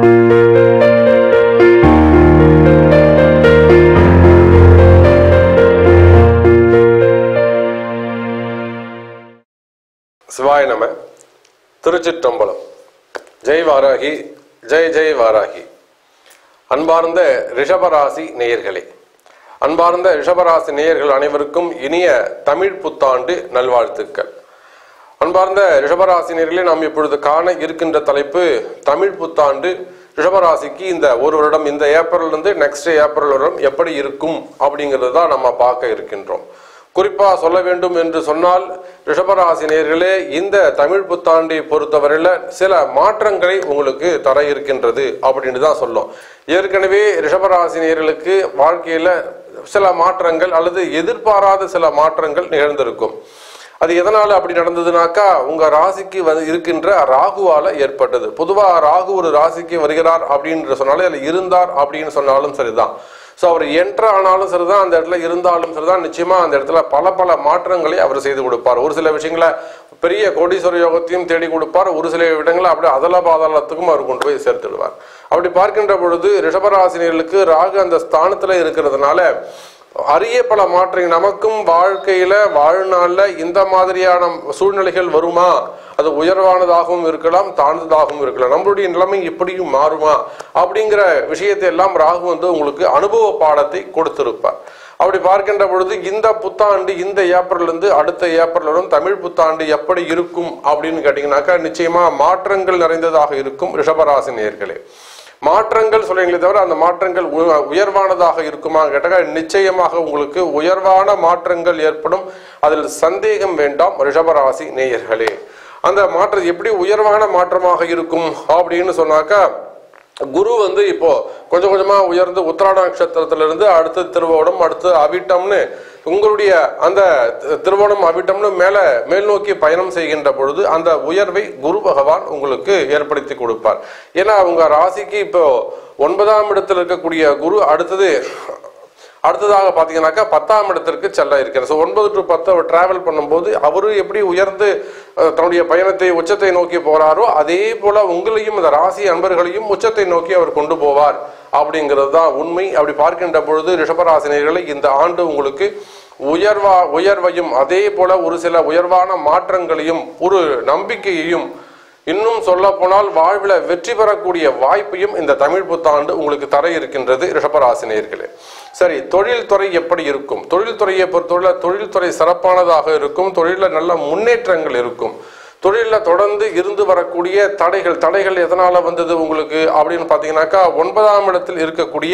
சிவாய நம திருச்சிற்றம்பலம் ஜெய் வாராகி ஜெய் ஜெய் வாராகி அன்பார்ந்த ரிஷபராசி நேயர்களே அன்பார்ந்த ரிஷபராசி நேயர்கள் அனைவருக்கும் இனிய தமிழ் புத்தாண்டு நல்வாழ்த்துக்கள் அன்பார்ந்த ரிஷபராசி நேயர்களே நாம் இப்பொழுது காண இருக்கின்ற தலைப்பு தமிழ் புத்தாண்டு ரிஷபராசிக்கு இந்த ஒரு வருடம் இந்த ஏப்ரல்ல இருந்து நெக்ஸ்ட் ஏப்ரல் வருடம் எப்படி இருக்கும் அப்படிங்கிறது தான் நம்ம பார்க்க இருக்கின்றோம் குறிப்பா சொல்ல வேண்டும் என்று சொன்னால் ரிஷபராசி நேயர்களே இந்த தமிழ் புத்தாண்டை பொறுத்தவரையில சில மாற்றங்களை உங்களுக்கு தர இருக்கின்றது அப்படின்னு தான் சொல்லும் ஏற்கனவே ரிஷபராசி நேயர்களுக்கு வாழ்க்கையில சில மாற்றங்கள் அல்லது எதிர்பாராத சில மாற்றங்கள் நிகழ்ந்திருக்கும் அது எதனால அப்படி நடந்ததுனாக்கா உங்க ராசிக்கு வந்து இருக்கின்ற ராகுவால ஏற்பட்டது பொதுவா ராகு ஒரு ராசிக்கு வருகிறார் அப்படின்னு சொன்னாலே அதுல இருந்தார் அப்படின்னு சொன்னாலும் சரிதான் ஸோ அவர் என்ட்ரு ஆனாலும் சரிதான் அந்த இடத்துல இருந்தாலும் சரிதான் நிச்சயமா அந்த இடத்துல பல பல மாற்றங்களை அவர் செய்து கொடுப்பார் ஒரு சில விஷயங்களை பெரிய கோடீஸ்வர யோகத்தையும் தேடி கொடுப்பார் ஒரு சில இடங்களை அப்படியே அதல பாதாளத்துக்கும் அவர் கொண்டு போய் சேர்த்துடுவார் அப்படி பார்க்கின்ற பொழுது ரிஷபராசினியர்களுக்கு ராகு அந்த ஸ்தானத்துல இருக்கிறதுனால அரிய பல மாற்றங்கள் நமக்கும் வாழ்க்கையில வாழ்நாள்ல இந்த மாதிரியான சூழ்நிலைகள் வருமா அது உயர்வானதாகவும் இருக்கலாம் தாழ்ந்ததாகவும் இருக்கலாம் நம்மளுடைய நிலைமை இப்படியும் மாறுமா அப்படிங்கிற விஷயத்தை எல்லாம் ராகு வந்து உங்களுக்கு அனுபவ பாடத்தை கொடுத்திருப்பார் அப்படி பார்க்கின்ற பொழுது இந்த புத்தாண்டு இந்த ஏப்ரல் இருந்து அடுத்த ஏப்ரல் வரும் தமிழ் புத்தாண்டு எப்படி இருக்கும் அப்படின்னு கேட்டீங்கன்னாக்கா நிச்சயமா மாற்றங்கள் நிறைந்ததாக இருக்கும் ரிஷபராசி நேர்களே மாற்றங்கள் சொல்றீங்களே தவிர அந்த மாற்றங்கள் உ- உயர்வானதாக இருக்குமா கேட்டாக்கா நிச்சயமாக உங்களுக்கு உயர்வான மாற்றங்கள் ஏற்படும் அதில் சந்தேகம் வேண்டாம் ரிஷபராசி நேயர்களே அந்த மாற்றம் எப்படி உயர்வான மாற்றமாக இருக்கும் அப்படின்னு சொன்னாக்கா குரு வந்து இப்போ கொஞ்சம் கொஞ்சமா உயர்ந்து உத்திராட நட்சத்திரத்திலிருந்து அடுத்து திருவோணம் அடுத்து அவிட்டம்னு உங்களுடைய அந்த தி- திருவோணம் அவிட்டம்னு மேல மேல் நோக்கி பயணம் செய்கின்ற பொழுது அந்த உயர்வை குரு பகவான் உங்களுக்கு ஏற்படுத்தி கொடுப்பார் ஏன்னா உங்க ராசிக்கு இப்போ ஒன்பதாம் இடத்தில் இருக்கக்கூடிய குரு அடுத்தது அடுத்ததாக பார்த்தீங்கன்னாக்கா பத்தாம் இடத்திற்கு செல்ல இருக்கிறார் ஸோ ஒன்பது டு பத்து அவர் டிராவல் பண்ணும்போது அவரு எப்படி உயர்ந்து அஹ், தன்னுடைய பயணத்தை உச்சத்தை நோக்கி போறாரோ அதே போல உங்களையும் இந்த ராசி அன்பர்களையும் உச்சத்தை நோக்கி அவர் கொண்டு போவார் அப்படிங்கிறது தான் உண்மை அப்படி பார்க்கின்ற பொழுது ரிஷபராசினியர்களை இந்த ஆண்டு உங்களுக்கு உயர்வா உயர்வையும் அதே போல ஒரு சில உயர்வான மாற்றங்களையும் ஒரு நம்பிக்கையையும் இன்னும் சொல்ல போனால் வாழ்வில் வெற்றி பெறக்கூடிய வாய்ப்பையும் இந்த தமிழ் புத்தாண்டு உங்களுக்கு தர இருக்கின்றது ரிஷபராசினியர்களே சரி தொழில்துறை எப்படி இருக்கும் தொழில்துறையை பொறுத்தவரை தொழில்துறை சிறப்பானதாக இருக்கும் தொழிலில் நல்ல முன்னேற்றங்கள் இருக்கும் தொழிலில் தொடர்ந்து இருந்து வரக்கூடிய தடைகள் தடைகள் எதனால வந்தது உங்களுக்கு அப்படின்னு பார்த்தீங்கன்னாக்கா ஒன்பதாம் இடத்தில் இருக்கக்கூடிய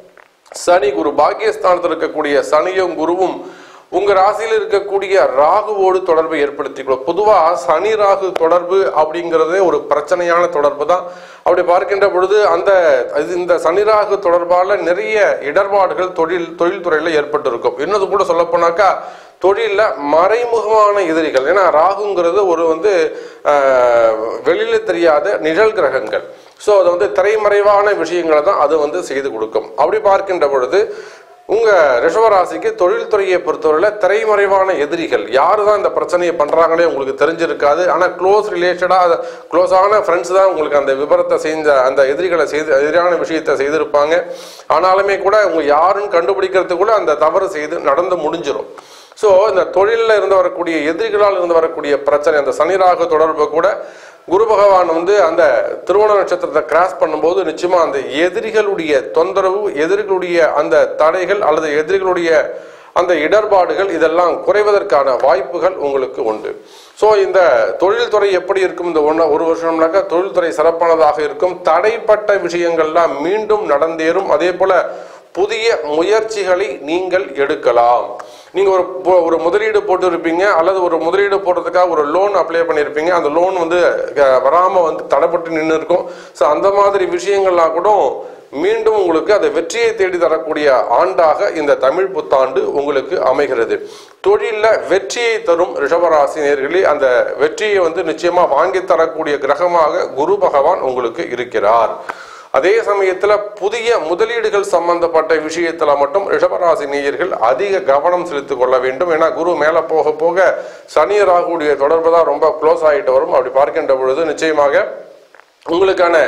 சனி குரு பாக்கியஸ்தானத்தில் இருக்கக்கூடிய சனியும் குருவும் உங்க ராசியில் இருக்கக்கூடிய ராகுவோடு தொடர்பை ஏற்படுத்திக்கணும் பொதுவா சனி ராகு தொடர்பு அப்படிங்கிறதே ஒரு பிரச்சனையான தொடர்பு தான் அப்படி பார்க்கின்ற பொழுது அந்த இது இந்த சனி ராகு தொடர்பால நிறைய இடர்பாடுகள் தொழில் தொழில்துறையில ஏற்பட்டிருக்கும் இன்னது கூட சொல்ல போனாக்கா தொழிலில் மறைமுகமான எதிரிகள் ஏன்னா ராகுங்கிறது ஒரு வந்து ஆஹ், வெளியில தெரியாத நிழல் கிரகங்கள் ஸோ அது வந்து திரைமறைவான விஷயங்களை தான் அது வந்து செய்து கொடுக்கும் அப்படி பார்க்கின்ற பொழுது உங்க ரிஷபராசிக்கு தொழில்துறையை பொறுத்தவரையில் திரைமறைவான எதிரிகள் யாரு தான் இந்த பிரச்சனையை பண்றாங்களே உங்களுக்கு தெரிஞ்சிருக்காது ஆனா க்ளோஸ் ரிலேட்டடா க்ளோஸான ஃப்ரெண்ட்ஸ் தான் உங்களுக்கு அந்த விபரத்தை செஞ்ச அந்த எதிரிகளை செய்து எதிரான விஷயத்தை செய்திருப்பாங்க ஆனாலுமே கூட உங்க யாருன்னு கண்டுபிடிக்கிறதுக்குள்ள அந்த தவறு செய்து நடந்து முடிஞ்சிடும் ஸோ இந்த தொழிலில் இருந்து வரக்கூடிய எதிரிகளால் இருந்து வரக்கூடிய பிரச்சனை அந்த சனிராக தொடர்பு கூட குரு பகவான் வந்து அந்த திருவோண நட்சத்திரத்தை கிராஸ் பண்ணும்போது நிச்சயமா அந்த எதிரிகளுடைய தொந்தரவு எதிரிகளுடைய அந்த தடைகள் அல்லது எதிரிகளுடைய அந்த இடர்பாடுகள் இதெல்லாம் குறைவதற்கான வாய்ப்புகள் உங்களுக்கு உண்டு ஸோ இந்த தொழில்துறை எப்படி இருக்கும் இந்த ஒன்று ஒரு வருஷம்னாக்கா தொழில்துறை சிறப்பானதாக இருக்கும் தடைப்பட்ட விஷயங்கள்லாம் மீண்டும் நடந்தேறும் அதே போல புதிய முயற்சிகளை நீங்கள் எடுக்கலாம் நீங்க ஒரு பொ- ஒரு முதலீடு போட்டு இருப்பீங்க அல்லது ஒரு முதலீடு போடுறதுக்காக ஒரு லோன் அப்ளை பண்ணியிருப்பீங்க அந்த லோன் வந்து அஹ், வராம வந்து தடைப்பட்டு நின்று இருக்கும் ஸோ அந்த மாதிரி விஷயங்கள்லாம் கூட மீண்டும் உங்களுக்கு அதை வெற்றியை தேடி தரக்கூடிய ஆண்டாக இந்த தமிழ் புத்தாண்டு உங்களுக்கு அமைகிறது தொழிலில் வெற்றியை தரும் ரிஷபராசி நேர்களே அந்த வெற்றியை வந்து நிச்சயமா வாங்கி தரக்கூடிய கிரகமாக குரு பகவான் உங்களுக்கு இருக்கிறார் அதே சமயத்துல புதிய முதலீடுகள் சம்பந்தப்பட்ட விஷயத்துல மட்டும் ரிஷபராசி நேயர்கள் அதிக கவனம் செலுத்திக் கொள்ள வேண்டும் ஏன்னா குரு மேல போக போக சனி ராகுடைய தொடர்பு தான் ரொம்ப க்ளோஸ் ஆகிட்டு வரும் அப்படி பார்க்கின்ற பொழுது நிச்சயமாக உங்களுக்கான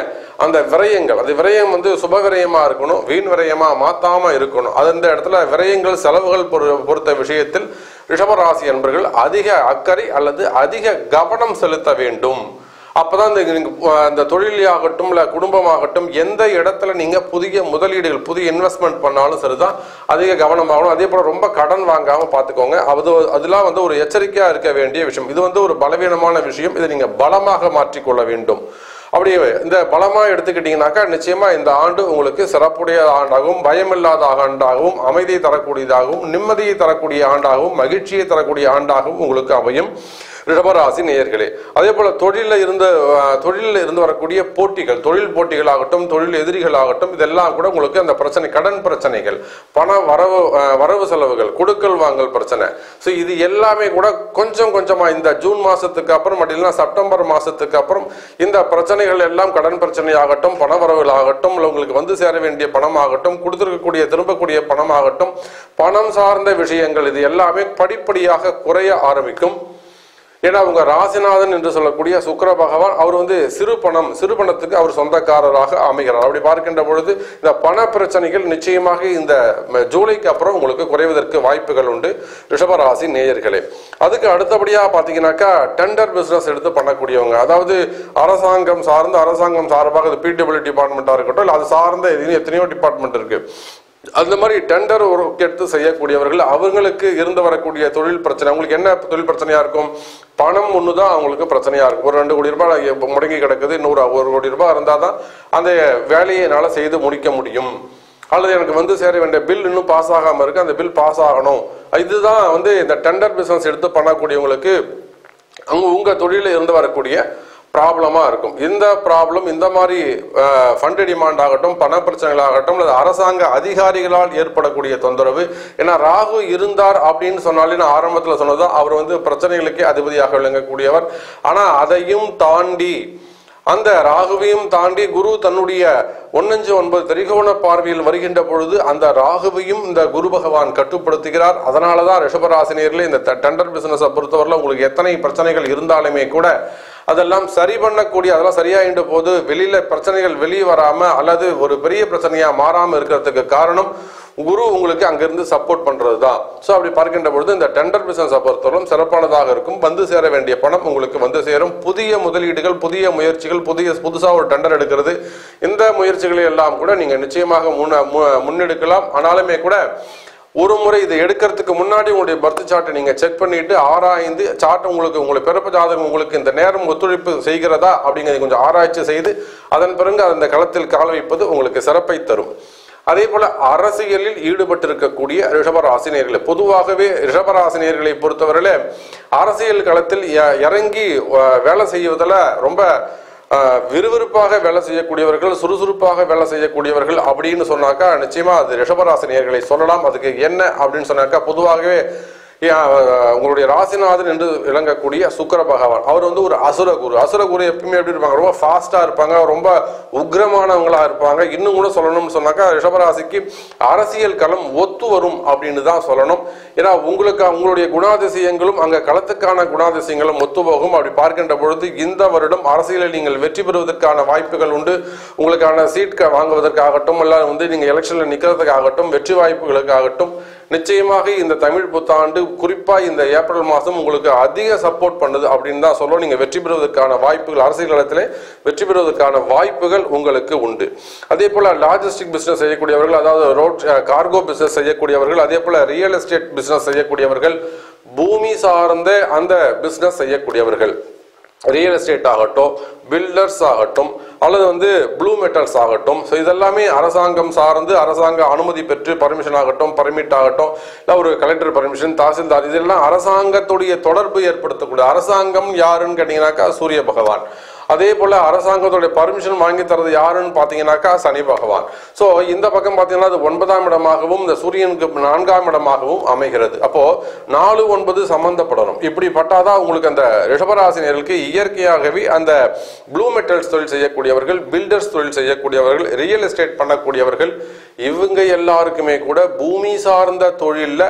அந்த விரயங்கள் அது விரயம் வந்து சுப விரயமா இருக்கணும் வீண் விரயமா மாத்தாம இருக்கணும் அது இந்த இடத்துல விரயங்கள் செலவுகள் பொறு- பொறுத்த விஷயத்தில் ரிஷபராசி என்பர்கள் அதிக அக்கறை அல்லது அதிக கவனம் செலுத்த வேண்டும் அப்பதான் இந்த நீங்க, அஹ், இந்த தொழிலாகட்டும் இல்ல குடும்பமாகட்டும் எந்த இடத்துல நீங்க புதிய முதலீடுகள் புதிய இன்வெஸ்ட்மெண்ட் பண்ணாலும் சரிதான் அதிக கவனமாகணும் அதே போல ரொம்ப கடன் வாங்காம பாத்துக்கோங்க அது அதெல்லாம் வந்து ஒரு எச்சரிக்கையா இருக்க வேண்டிய விஷயம் இது வந்து ஒரு பலவீனமான விஷயம் இதை நீங்க பலமாக மாற்றிக்கொள்ள வேண்டும் அப்படி இந்த பலமா எடுத்துக்கிட்டீங்கன்னாக்கா நிச்சயமா இந்த ஆண்டு உங்களுக்கு சிறப்புடைய ஆண்டாகவும் பயமில்லாத ஆண்டாகவும் அமைதியை தரக்கூடியதாகவும் நிம்மதியை தரக்கூடிய ஆண்டாகவும் மகிழ்ச்சியை தரக்கூடிய ஆண்டாகவும் உங்களுக்கு அமையும் ரிஷபராசி நேயர்களே அதே போல தொழிலில் இருந்த அஹ், தொழிலில் இருந்து வரக்கூடிய போட்டிகள் தொழில் போட்டிகளாகட்டும் தொழில் எதிரிகளாகட்டும் இதெல்லாம் கூட உங்களுக்கு அந்த பிரச்சனை கடன் பிரச்சனைகள் பண வரவு அஹ், வரவு செலவுகள் கொடுக்கல் வாங்கல் பிரச்சனை ஸோ இது எல்லாமே கூட கொஞ்சம் கொஞ்சமா இந்த ஜூன் மாசத்துக்கு அப்புறம் அப்படி இல்லைன்னா செப்டம்பர் மாசத்துக்கு அப்புறம் இந்த பிரச்சனைகள் எல்லாம் கடன் பிரச்சனையாகட்டும் பண வரவுகளாகட்டும் இல்லை உங்களுக்கு வந்து சேர வேண்டிய பணமாகட்டும் கொடுத்துருக்கக்கூடிய திரும்பக்கூடிய பணமாகட்டும் பணம் சார்ந்த விஷயங்கள் இது எல்லாமே படிப்படியாக குறைய ஆரம்பிக்கும் ஏன்னா அவங்க ராசிநாதன் என்று சொல்லக்கூடிய சுக்கிர பகவான் அவர் வந்து சிறு பணம் சிறு பணத்துக்கு அவர் சொந்தக்காரராக அமைகிறார் அப்படி பார்க்கின்ற பொழுது இந்த பண பிரச்சனைகள் நிச்சயமாக இந்த ம- ஜூலைக்கு அப்புறம் உங்களுக்கு குறைவதற்கு வாய்ப்புகள் உண்டு ரிஷபராசி நேயர்களே அதுக்கு அடுத்தபடியாக பார்த்தீங்கன்னாக்கா டெண்டர் பிசினஸ் எடுத்து பண்ணக்கூடியவங்க அதாவது அரசாங்கம் சார்ந்த அரசாங்கம் சார்பாக இது பிடபிள்யூ டிபார்ட்மெண்ட்டாக இருக்கட்டும் இல்லை அது சார்ந்த இது எத்தனையோ டிபார்ட்மெண்ட் இருக்கு அந்த மாதிரி டெண்டர் ஒர்க் எடுத்து செய்யக்கூடியவர்கள் அவங்களுக்கு இருந்து வரக்கூடிய தொழில் பிரச்சனை அவங்களுக்கு என்ன தொழில் பிரச்சனையா இருக்கும் பணம் ஒன்று தான் அவங்களுக்கு பிரச்சனையா இருக்கும் ஒரு ரெண்டு கோடி ரூபாய் இப்ப முடங்கி கிடக்குது நூறு ஒரு கோடி ரூபாய் இருந்தால் தான் அந்த வேலையை என்னால் செய்து முடிக்க முடியும் அல்லது எனக்கு வந்து சேர வேண்டிய பில் இன்னும் பாஸ் ஆகாம இருக்கு அந்த பில் பாஸ் ஆகணும் இதுதான் வந்து இந்த டெண்டர் பிசினஸ் எடுத்து பண்ணக்கூடியவங்களுக்கு அங்க உங்க தொழிலில் இருந்து வரக்கூடிய ப்ராப்ளமாக இருக்கும் இந்த ப்ராப்ளம் இந்த மாதிரி ஃபண்ட் டிமாண்ட் ஆகட்டும் பண பிரச்சனைகளாகட்டும் அல்லது அரசாங்க அதிகாரிகளால் ஏற்படக்கூடிய தொந்தரவு ஏன்னா ராகு இருந்தார் அப்படின்னு சொன்னாலே நான் ஆரம்பத்தில் சொன்னது அவர் வந்து பிரச்சனைகளுக்கே அதிபதியாக விளங்கக்கூடியவர் ஆனால் அதையும் தாண்டி அந்த ராகுவையும் தாண்டி குரு தன்னுடைய ஒன்னஞ்சு ஒன்பது திரிகோண பார்வையில் வருகின்ற பொழுது அந்த ராகுவையும் இந்த குரு பகவான் கட்டுப்படுத்துகிறார் அதனால தான் ரிஷபராசினியர்களே இந்த டெண்டர் பிசினஸை பொறுத்தவரையில் உங்களுக்கு எத்தனை பிரச்சனைகள் இருந்தாலுமே கூட அதெல்லாம் சரி பண்ணக்கூடிய அதெல்லாம் சரியாயின்ற போது வெளியில பிரச்சனைகள் வெளியே வராம அல்லது ஒரு பெரிய பிரச்சனையா மாறாம இருக்கிறதுக்கு காரணம் குரு உங்களுக்கு அங்கிருந்து சப்போர்ட் பண்றது தான் ஸோ அப்படி பார்க்கின்ற பொழுது இந்த டெண்டர் பிசினஸை பொறுத்தவரைக்கும் சிறப்பானதாக இருக்கும் வந்து சேர வேண்டிய பணம் உங்களுக்கு வந்து சேரும் புதிய முதலீடுகள் புதிய முயற்சிகள் புதிய புதுசாக ஒரு டெண்டர் எடுக்கிறது இந்த முயற்சிகளை எல்லாம் கூட நீங்க நிச்சயமாக முன்ன மு- முன்னெடுக்கலாம் ஆனாலுமே கூட ஒரு முறை இதை எடுக்கிறதுக்கு முன்னாடி உங்களுடைய பர்த் சார்ட்டை நீங்க செக் பண்ணிட்டு ஆராய்ந்து சார்ட் உங்களுக்கு உங்களுக்கு பிறப்பு ஜாதகம் உங்களுக்கு இந்த நேரம் ஒத்துழைப்பு செய்கிறதா அப்படிங்கிறத கொஞ்சம் ஆராய்ச்சி செய்து அதன் பிறகு அந்த களத்தில் கால் வைப்பது உங்களுக்கு சிறப்பை தரும் அதே போல அரசியலில் ஈடுபட்டிருக்கக்கூடிய ரிஷபராசினியர்களை பொதுவாகவே ரிஷபராசினியர்களை பொறுத்தவரையில அரசியல் களத்தில் இ- இறங்கி அஹ், வேலை செய்வதில் ரொம்ப அஹ், விறுவிறுப்பாக வேலை செய்யக்கூடியவர்கள் சுறுசுறுப்பாக வேலை செய்யக்கூடியவர்கள் அப்படின்னு சொன்னாக்கா நிச்சயமா அது ரிஷபராசினியர்களை சொல்லலாம் அதுக்கு என்ன அப்படின்னு சொன்னாக்கா பொதுவாகவே ஏன், அஹ், உங்களுடைய ராசிநாதன் என்று விளங்கக்கூடிய சுக்கிர பகவான் அவர் வந்து ஒரு அசுர குரு அசுர குரு எப்பயுமே எப்படி இருப்பாங்க ரொம்ப ஃபாஸ்டா இருப்பாங்க ரொம்ப உக்ரமானவங்களா இருப்பாங்க இன்னும் கூட சொல்லணும்னு சொன்னாக்கா ரிஷபராசிக்கு அரசியல் களம் ஒத்து வரும் அப்படின்னு தான் சொல்லணும் ஏன்னா உங்களுக்கு உங்களுடைய குணாதிசயங்களும் அங்க களத்துக்கான குணாதிசயங்களும் ஒத்து போகும் அப்படி பார்க்கின்ற பொழுது இந்த வருடம் அரசியலில் நீங்கள் வெற்றி பெறுவதற்கான வாய்ப்புகள் உண்டு உங்களுக்கான சீட் க- வாங்குவதற்காகட்டும் இல்ல வந்து நீங்க எலெக்ஷன்ல நிக்கிறதுக்காகட்டும் வெற்றி வாய்ப்புகளுக்காகட்டும் நிச்சயமாக இந்த தமிழ் புத்தாண்டு குறிப்பா இந்த ஏப்ரல் மாதம் உங்களுக்கு அதிக சப்போர்ட் பண்ணுது அப்படின்னு தான் சொல்லுவோம் நீங்க வெற்றி பெறுவதற்கான வாய்ப்புகள் அரசியல் களத்திலே வெற்றி பெறுவதற்கான வாய்ப்புகள் உங்களுக்கு உண்டு அதே போல லாஜிஸ்டிக் பிசினஸ் செய்யக்கூடியவர்கள் அதாவது ரோட் கார்கோ பிசினஸ் செய்யக்கூடியவர்கள் அதே போல ரியல் எஸ்டேட் பிசினஸ் செய்யக்கூடியவர்கள் பூமி சார்ந்த அந்த பிசினஸ் செய்யக்கூடியவர்கள் ரியல் எஸ்டேட் ஆகட்டும் பில்டர்ஸ் ஆகட்டும் அல்லது வந்து ப்ளூ மெட்டல்ஸ் ஆகட்டும் ஸோ இதெல்லாமே அரசாங்கம் சார்ந்து அரசாங்க அனுமதி பெற்று பர்மிஷன் ஆகட்டும் பர்மிட் ஆகட்டும் இல்லை ஒரு கலெக்டர் பர்மிஷன் தாசில்தார் இதெல்லாம் அரசாங்கத்துடைய தொடர்பு ஏற்படுத்தக்கூடிய அரசாங்கம் யாருன்னு கேட்டிங்கனாக்கா சூரிய பகவான் அதே போல அரசாங்கத்துடைய பர்மிஷன் வாங்கி தரது யாருன்னு பார்த்தீங்கன்னாக்கா சனி பகவான் ஸோ இந்த பக்கம் பார்த்தீங்கன்னா அது ஒன்பதாம் இடமாகவும் இந்த சூரியனுக்கு நான்காம் இடமாகவும் அமைகிறது அப்போ நாலு ஒன்பது சம்பந்தப்படணும் இப்படி பட்டாதான் உங்களுக்கு அந்த ரிஷபராசினியர்களுக்கு இயற்கையாகவே அந்த ப்ளூ மெட்டல்ஸ் தொழில் செய்யக்கூடியவர்கள் பில்டர்ஸ் தொழில் செய்யக்கூடியவர்கள் ரியல் எஸ்டேட் பண்ணக்கூடியவர்கள் இவங்க எல்லாருக்குமே கூட பூமி சார்ந்த தொழில்ல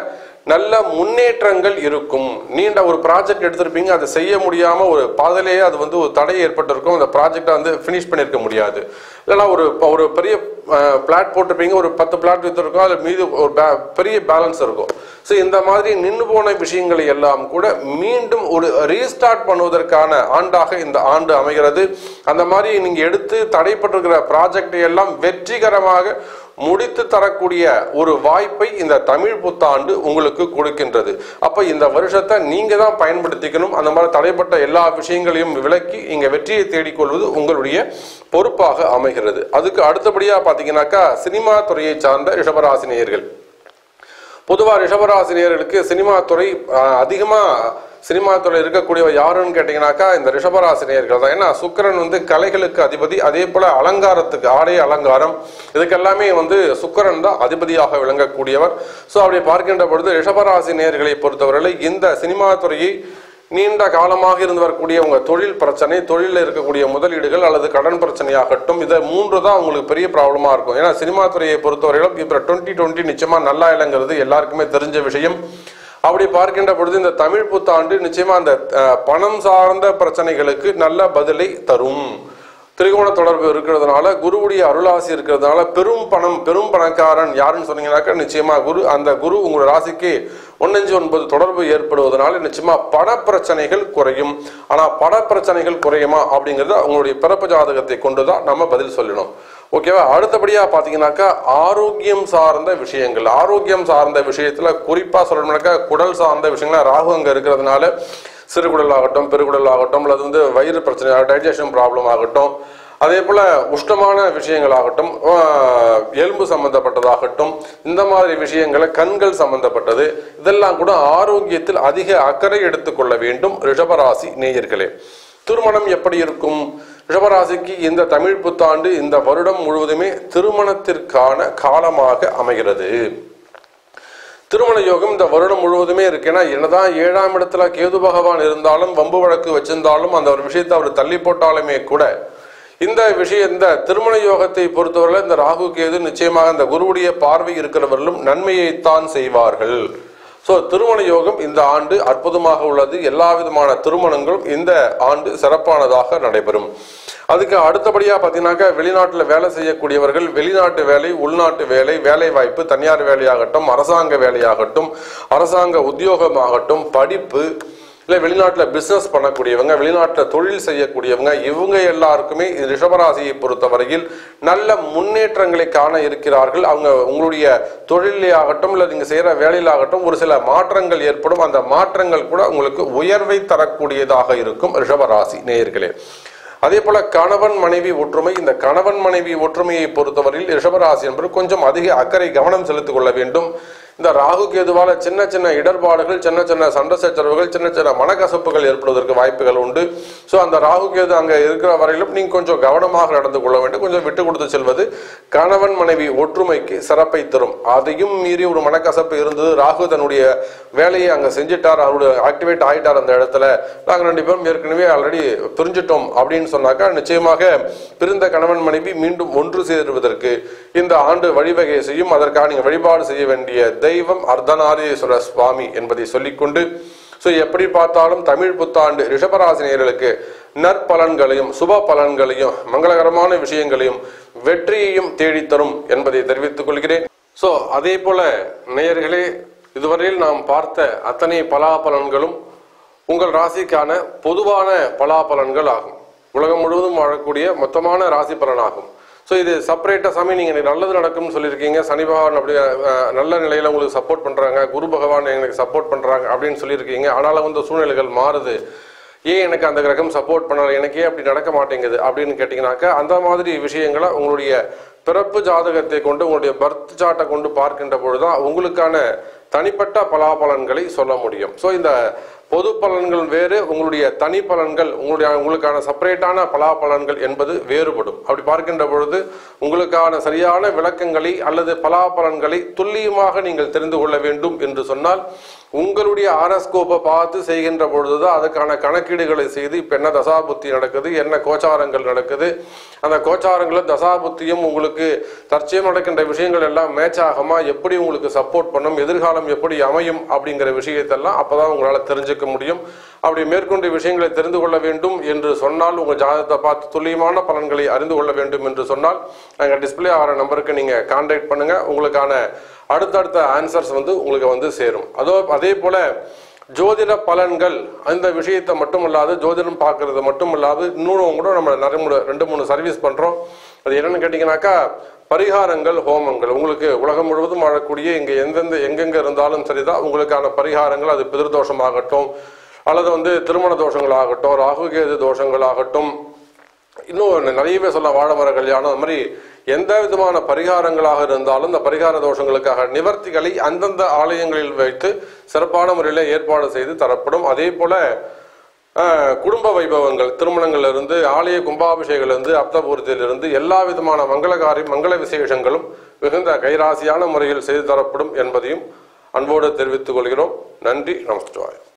நல்ல முன்னேற்றங்கள் இருக்கும் நீண்ட ஒரு ப்ராஜெக்ட் எடுத்திருப்பீங்க அதை செய்ய முடியாம ஒரு பாதையிலேயே அது வந்து ஒரு தடை ஏற்பட்டிருக்கும் அந்த ப்ராஜெக்டை வந்து ஃபினிஷ் பண்ணியிருக்க முடியாது இல்லைன்னா ஒரு ஒரு பெரிய பிளாட் போட்டிருப்பீங்க ஒரு பத்து பிளாட் வித்துருக்கும் அதில் மீது ஒரு ba- பெரிய பேலன்ஸ் இருக்கும் ஸோ இந்த மாதிரி நின்று போன விஷயங்களை எல்லாம் கூட மீண்டும் ஒரு ரீஸ்டார்ட் பண்ணுவதற்கான ஆண்டாக இந்த ஆண்டு அமைகிறது அந்த மாதிரி நீங்க எடுத்து தடைப்பட்டிருக்கிற ப்ராஜெக்டை எல்லாம் வெற்றிகரமாக முடித்து தரக்கூடிய ஒரு வாய்ப்பை இந்த தமிழ் புத்தாண்டு உங்களுக்கு கொடுக்கின்றது அப்ப இந்த வருஷத்தை நீங்க தான் பயன்படுத்திக்கணும் அந்த மாதிரி தடைப்பட்ட எல்லா விஷயங்களையும் விலக்கி இங்க வெற்றியை தேடிக்கொள்வது உங்களுடைய பொறுப்பாக அமைகிறது அதுக்கு அடுத்தபடியா பாத்தீங்கன்னாக்கா சினிமா துறையை சார்ந்த ரிஷபராசினியர்கள் பொதுவாக ரிஷபராசினியர்களுக்கு சினிமா துறை அஹ், அதிகமா சினிமா துறை இருக்கக்கூடியவ யாருன்னு கேட்டீங்கன்னாக்கா இந்த ரிஷபராசினியர்கள் தான் ஏன்னா சுக்கிரன் வந்து கலைகளுக்கு அதிபதி அதே போல அலங்காரத்துக்கு ஆடை அலங்காரம் இதுக்கெல்லாமே வந்து சுக்கிரன் தான் அதிபதியாக விளங்கக்கூடியவர் ஸோ அப்படி பார்க்கின்ற பொழுது ரிஷபராசி நேயர்களை பொறுத்தவரையில் இந்த சினிமா துறையை நீண்ட காலமாக இருந்து வரக்கூடிய உங்க தொழில் பிரச்சனை தொழிலில் இருக்கக்கூடிய முதலீடுகள் அல்லது கடன் பிரச்சனையாகட்டும் இதை மூன்று தான் உங்களுக்கு பெரிய ப்ராப்ளமா இருக்கும் ஏன்னா சினிமா துறையை பொறுத்தவரையிலும் இப்போ டுவெண்ட்டி டுவெண்ட்டி நிச்சயமா நல்லா இல்லைங்கிறது எல்லாருக்குமே தெரிஞ்ச விஷயம் அப்படி பார்க்கின்ற பொழுது இந்த தமிழ் புத்தாண்டு நிச்சயமா அந்த அஹ், பணம் சார்ந்த பிரச்சனைகளுக்கு நல்ல பதிலை தரும் திரிகோண தொடர்பு இருக்கிறதுனால குருவுடைய அருளாசி இருக்கிறதுனால பெரும் பணம் பெரும் பணக்காரன் யாருன்னு சொன்னீங்கன்னாக்கா நிச்சயமா குரு அந்த குரு உங்களோட ராசிக்கு ஒன்னஞ்சு ஒன்பது தொடர்பு ஏற்படுவதனால நிச்சயமா பண பிரச்சனைகள் குறையும் ஆனா பண பிரச்சனைகள் குறையுமா அப்படிங்கறத உங்களுடைய பிறப்பு ஜாதகத்தை கொண்டுதான் நம்ம பதில் சொல்லணும் ஓகேவா அடுத்தபடியா பாத்தீங்கன்னாக்கா ஆரோக்கியம் சார்ந்த விஷயங்கள் ஆரோக்கியம் சார்ந்த விஷயத்துல குறிப்பா சொல்லணும்னாக்கா குடல் சார்ந்த விஷயங்கள் ராகு அங்க இருக்கிறதுனால சிறுகுடல் ஆகட்டும் பெருகுடல் ஆகட்டும் அல்லது வந்து வயிறு பிரச்சனை டைஜஷன் ப்ராப்ளம் ஆகட்டும் அதே போல உஷ்ணமான விஷயங்களாகட்டும் ஆஹ், எலும்பு சம்பந்தப்பட்டதாகட்டும் இந்த மாதிரி விஷயங்களை கண்கள் சம்பந்தப்பட்டது இதெல்லாம் கூட ஆரோக்கியத்தில் அதிக அக்கறை எடுத்துக்கொள்ள வேண்டும் ரிஷபராசி நேயர்களே திருமணம் எப்படி இருக்கும் ரிஷபராசிக்கு இந்த தமிழ் புத்தாண்டு இந்த வருடம் முழுவதுமே திருமணத்திற்கான காலமாக அமைகிறது திருமண யோகம் இந்த வருடம் முழுவதுமே இருக்கு ஏன்னா என்னதான் ஏழாம் இடத்துல கேது பகவான் இருந்தாலும் வம்பு வழக்கு வச்சிருந்தாலும் அந்த ஒரு விஷயத்தை அவர் தள்ளி போட்டாலுமே கூட இந்த விஷயம் இந்த திருமண யோகத்தை பொறுத்தவரை இந்த ராகு கேது நிச்சயமாக இந்த குருவுடைய பார்வை இருக்கிறவர்களும் நன்மையைத்தான் செய்வார்கள் ஸோ திருமண யோகம் இந்த ஆண்டு அற்புதமாக உள்ளது எல்லா விதமான திருமணங்களும் இந்த ஆண்டு சிறப்பானதாக நடைபெறும் அதுக்கு அடுத்தபடியாக பார்த்தீங்கன்னாக்கா வெளிநாட்டில் வேலை செய்யக்கூடியவர்கள் வெளிநாட்டு வேலை உள்நாட்டு வேலை வேலை வாய்ப்பு தனியார் வேலையாகட்டும் அரசாங்க வேலையாகட்டும் அரசாங்க உத்தியோகமாகட்டும் படிப்பு இல்லை வெளிநாட்டில் பிஸ்னஸ் பண்ணக்கூடியவங்க வெளிநாட்டில் தொழில் செய்யக்கூடியவங்க இவங்க எல்லாருக்குமே இது ரிஷபராசியை பொறுத்தவரையில் நல்ல முன்னேற்றங்களை காண இருக்கிறார்கள் அவங்க உங்களுடைய தொழிலே ஆகட்டும் இல்லை நீங்கள் செய்கிற வேலையிலாகட்டும் ஒரு சில மாற்றங்கள் ஏற்படும் அந்த மாற்றங்கள் கூட உங்களுக்கு உயர்வை தரக்கூடியதாக இருக்கும் ரிஷபராசி நேயர்களே அதே போல கணவன் மனைவி ஒற்றுமை இந்த கணவன் மனைவி ஒற்றுமையை பொறுத்தவரையில் ரிஷபராசி என்பது கொஞ்சம் அதிக அக்கறை கவனம் செலுத்திக் கொள்ள வேண்டும் இந்த ராகு கேதுவால சின்ன சின்ன இடர்பாடுகள் சின்ன சின்ன சண்டை சச்சரவுகள் சின்ன சின்ன மனக்கசப்புகள் ஏற்படுவதற்கு வாய்ப்புகள் உண்டு ஸோ அந்த ராகு கேது அங்கே இருக்கிற வரையிலும் நீங்கள் கொஞ்சம் கவனமாக நடந்து கொள்ள வேண்டும் கொஞ்சம் விட்டு கொடுத்து செல்வது கணவன் மனைவி ஒற்றுமைக்கு சிறப்பை தரும் அதையும் மீறி ஒரு மனக்கசப்பு இருந்தது ராகு தன்னுடைய வேலையை அங்கே செஞ்சிட்டார் அவருடைய ஆக்டிவேட் ஆயிட்டார் அந்த இடத்துல நாங்கள் ரெண்டு பேரும் ஏற்கனவே ஆல்ரெடி பிரிஞ்சிட்டோம் அப்படின்னு சொன்னாக்கா நிச்சயமாக பிரிந்த கணவன் மனைவி மீண்டும் ஒன்று சேருவதற்கு இந்த ஆண்டு வழிவகை செய்யும் அதற்காக நீங்கள் வழிபாடு செய்ய வேண்டிய தெய்வம் அர்த்தநாரீஸ்வர சுவாமி என்பதை சொல்லிக்கொண்டு ஸோ எப்படி பார்த்தாலும் தமிழ் புத்தாண்டு ரிஷபராசினியர்களுக்கு நற்பலன்களையும் சுப பலன்களையும் மங்களகரமான விஷயங்களையும் வெற்றியையும் தேடித்தரும் என்பதை தெரிவித்துக் கொள்கிறேன் ஸோ அதே போல நேயர்களே இதுவரையில் நாம் பார்த்த அத்தனை பலாபலன்களும் உங்கள் ராசிக்கான பொதுவான பலாபலன்கள் ஆகும் உலகம் முழுவதும் வாழக்கூடிய மொத்தமான ராசி பலனாகும் ஸோ இது செப்பரேட்டாக சாமி நீங்கள் எனக்கு நல்லது நடக்கும்னு சொல்லியிருக்கீங்க சனி பகவான் அப்படி அஹ், நல்ல நிலையில் உங்களுக்கு சப்போர்ட் பண்ணுறாங்க குரு பகவான் எனக்கு சப்போர்ட் பண்ணுறாங்க அப்படின்னு சொல்லியிருக்கீங்க ஆனாலும் வந்து சூழ்நிலைகள் மாறுது ஏன் எனக்கு அந்த கிரகம் சப்போர்ட் பண்ணல எனக்கு ஏன் அப்படி நடக்க மாட்டேங்குது அப்படின்னு கேட்டிங்கனாக்கா அந்த மாதிரி விஷயங்களை உங்களுடைய பிறப்பு ஜாதகத்தை கொண்டு உங்களுடைய பர்த் சார்ட்டை கொண்டு பார்க்கின்ற பொழுதுதான் உங்களுக்கான தனிப்பட்ட பலாபலன்களை சொல்ல முடியும் ஸோ இந்த பொது பலன்கள் வேறு உங்களுடைய தனி பலன்கள் உங்களுடைய உங்களுக்கான செப்பரேட்டான பலாபலன்கள் என்பது வேறுபடும் அப்படி பார்க்கின்ற பொழுது உங்களுக்கான சரியான விளக்கங்களை அல்லது பலாபலன்களை துல்லியமாக நீங்கள் தெரிந்து கொள்ள வேண்டும் என்று சொன்னால் உங்களுடைய ஆரஸ்கோப்பை பார்த்து செய்கின்ற பொழுதுதான் அதுக்கான கணக்கீடுகளை செய்து இப்போ என்ன தசாபுத்தி நடக்குது என்ன கோச்சாரங்கள் நடக்குது அந்த கோச்சாரங்களும் தசாபுத்தியும் உங்களுக்கு தற்சயம் நடக்கின்ற விஷயங்கள் எல்லாம் மேட்ச் ஆகுமா எப்படி உங்களுக்கு சப்போர்ட் பண்ணும் எதிர்காலம் எப்படி அமையும் அப்படிங்கிற விஷயத்தெல்லாம் அப்பதான் உங்களால் தெரிஞ்சுக்க முடியும் அப்படி மேற்கொண்டு விஷயங்களை தெரிந்து கொள்ள வேண்டும் என்று சொன்னால் உங்கள் ஜாதகத்தை பார்த்து துல்லியமான பலன்களை அறிந்து கொள்ள வேண்டும் என்று சொன்னால் நாங்கள் டிஸ்பிளே ஆகிற நம்பருக்கு நீங்கள் கான்டாக்ட் பண்ணுங்க உங்களுக்கான அடுத்தடுத்த ஆன்சர்ஸ் வந்து உங்களுக்கு வந்து சேரும் அதோ அதே போல ஜோதிட பலன்கள் அந்த விஷயத்தை மட்டும் இல்லாது ஜோதிடம் பார்க்கறது மட்டும் இல்லாது இன்னும் கூட நம்ம நிறைய மூணு ரெண்டு மூணு சர்வீஸ் பண்றோம் அது என்னன்னு கேட்டிங்கனாக்கா பரிகாரங்கள் ஹோமங்கள் உங்களுக்கு உலகம் முழுவதும் வாழக்கூடிய இங்கே எந்தெந்த எங்கெங்க இருந்தாலும் சரிதான் உங்களுக்கான பரிகாரங்கள் அது பிதிர்தோஷமாகட்டும் அல்லது வந்து திருமண தோஷங்களாகட்டும் ராகுகேது தோஷங்களாகட்டும் இன்னும் நிறையவே சொல்ல வாழமர கல்யாணம் அந்த மாதிரி எந்த விதமான பரிகாரங்களாக இருந்தாலும் இந்த பரிகார தோஷங்களுக்காக நிவர்த்திகளை அந்தந்த ஆலயங்களில் வைத்து சிறப்பான முறையில் ஏற்பாடு செய்து தரப்படும் அதே போல அஹ், குடும்ப வைபவங்கள் திருமணங்கள்ல இருந்து ஆலய கும்பாபிஷேகத்திலிருந்து அப்தபூர்த்தியிலிருந்து எல்லா விதமான மங்களகாரி மங்கள விசேஷங்களும் மிகுந்த கைராசியான முறையில் செய்து தரப்படும் என்பதையும் அன்போடு தெரிவித்துக் கொள்கிறோம் நன்றி நமஸ்காரம்